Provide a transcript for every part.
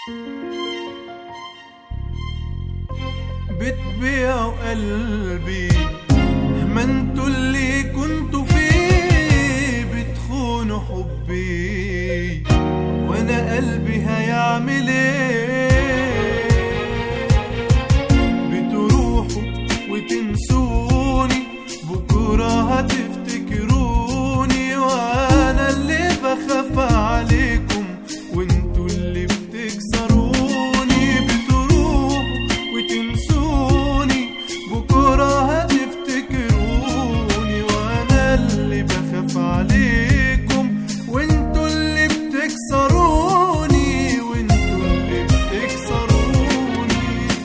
بتبيع قلبي ما انتوا اللي كنتوا فيه بتخونوا حبي وانا قلبي هيعمل ايه بتروحوا وتنسوني بكره هتفتكروني وانا اللي بخاف عليكم وانتوا اللي بتكسروني بتروحوا وتنسوني بكره هتفتكروني وانا اللي بخاف عليكم وانتوا اللي بتكسروني وانتوا اللي بتكسروني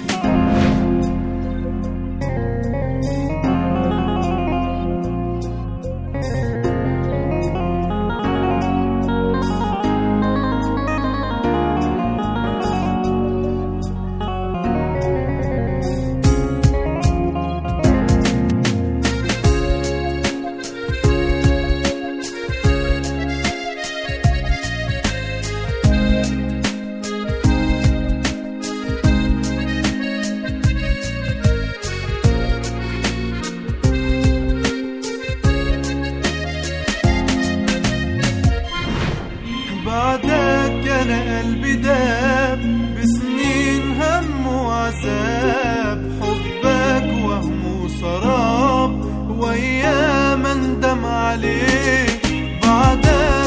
بعدك انا قلبي داب بسنين هم وعذاب حبك وهم وسراب وايام اندم عليك بعدك